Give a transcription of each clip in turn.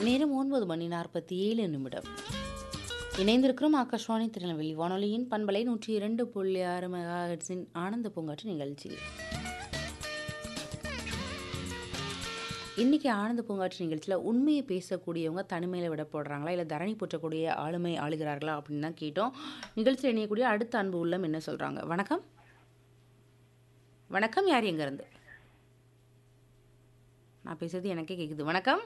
நேரம் ஒன்பது மணி நாற்பத்தி ஏழு நிமிடம் இணைந்திருக்கிறோம் ஆகாஷ்வாணி திருநெல்வேலி வானொலியின் பண்பலை நூற்றி இரண்டு புள்ளி ஆறு மெகாஹெட்ஸின் ஆனந்த பூங்காற்று நிகழ்ச்சி இன்றைக்கி ஆனந்த பூங்காற்று நிகழ்ச்சியில் உண்மையை பேசக்கூடியவங்க தனிமையில் விட போடுறாங்களா இல்லை தரணி போற்றக்கூடிய ஆளுமை ஆளுகிறார்களா அப்படின்னு தான் கேட்டோம் நிகழ்ச்சியில் இணையக்கூடிய அடுத்த அன்பு உள்ளம் என்ன சொல்கிறாங்க வணக்கம் வணக்கம் யார் எங்கேருந்து நான் பேசுறது எனக்கே கேட்குது வணக்கம்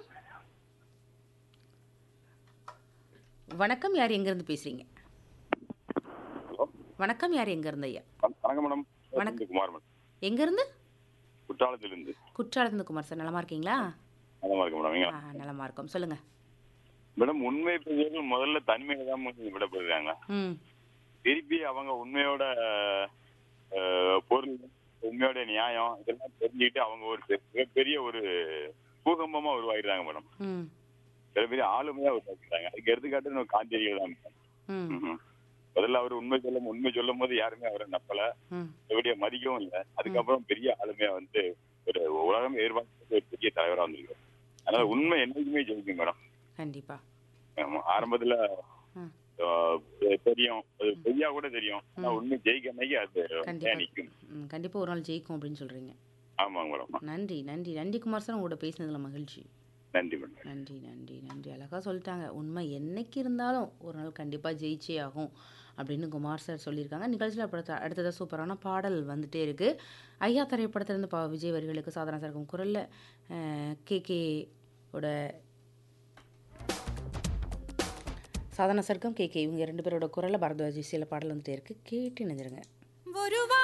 வணக்கம் யார் எங்கேருந்து பேசுகிறீங்க ஹலோ வணக்கம் யார் எங்கேருந்து ஐயா வண- வணக்கம் மேடம் வணக்கம். குமார் மேடம் எங்கேருந்து குற்றாலத்திலிருந்து குற்றாலத்துலேருந்து குமார் சார் நலமா இருக்கீங்களா நலமா இருக்கு மேடம் ஆ நலமா இருக்கோம் சொல்லுங்கள் மேடம் உண்மை பேசுறவர்கள் முதல்ல தனிமையில தான் மேடம் விடப்படுறாங்க ம் திருப்பி அவங்க உண்மையோட அஹ், பொருள் உண்மையோட நியாயம் இதெல்லாம் தெரிஞ்சுக்கிட்டு அவங்க ஒரு பெ- மிகப்பெரிய ஒரு பூகம்பமா உருவாகிடுறாங்க மேடம் ம் சில பெரிய ஆளுமையா உருவாக்கிடுறாங்க அதுக்கு எடுத்துக்காட்டு நம்ம காந்தியடிகள் தான் மேடம் ம் ம்ஹும். முதல்ல அவர் உண்மை சொல்லும் உண்மை சொல்லும் போது யாருமே அவரை நம்பல ம் எப்படியா மதிக்கவும் இல்லை அதுக்கப்புறம் பெரிய ஆளுமையா வந்து ஒரு உலகம் எதிர்பார்த்து ஒரு பெரிய தலைவரா வந்திருக்காரு அதனால உண்மை என்னைக்குமே ஜெயிக்கும் மேடம் கண்டிப்பாக ஆமா. ஆரம்பத்துல ம் ஆஹ், தெரியும் அது பொய்யா கூட தெரியும் ஆனா உண்மை ஜெயிக்க அன்னைக்கு அது கண்டிப்பா. நிற்கும் ம் கண்டிப்பாக ஒரு நாள் ஜெயிக்கும் அப்படின்னு சொல்கிறீங்க ஆமாங்க மேடம் நன்றி நன்றி நன்றி குமார் சார் உங்களோட பேசினதுல மகிழ்ச்சி நன்றி மேடம் நன்றி நன்றி நன்றி அழகாக சொல்லிட்டாங்க உண்மை என்னைக்கு இருந்தாலும் ஒரு நாள் கண்டிப்பாக ஜெயிச்சே ஆகும் அப்படின்னு குமார் சார் சொல்லியிருக்காங்க நிகழ்ச்சியில் அடுத்த அடுத்ததாக சூப்பரான பாடல் வந்துட்டே இருக்குது ஐயா திரைப்படத்திலிருந்து பா விஜய் வரிகளுக்கு சாதனா சரக்கும் குரலில் கே கே ஓட சாதனா சர்க்கம் கே கே இவங்க ரெண்டு பேரோட குரலில் பரத்வாஜி சில பாடல் வந்துட்டே இருக்குது கேட்டு நினைஞ்சிருங்க ஒரு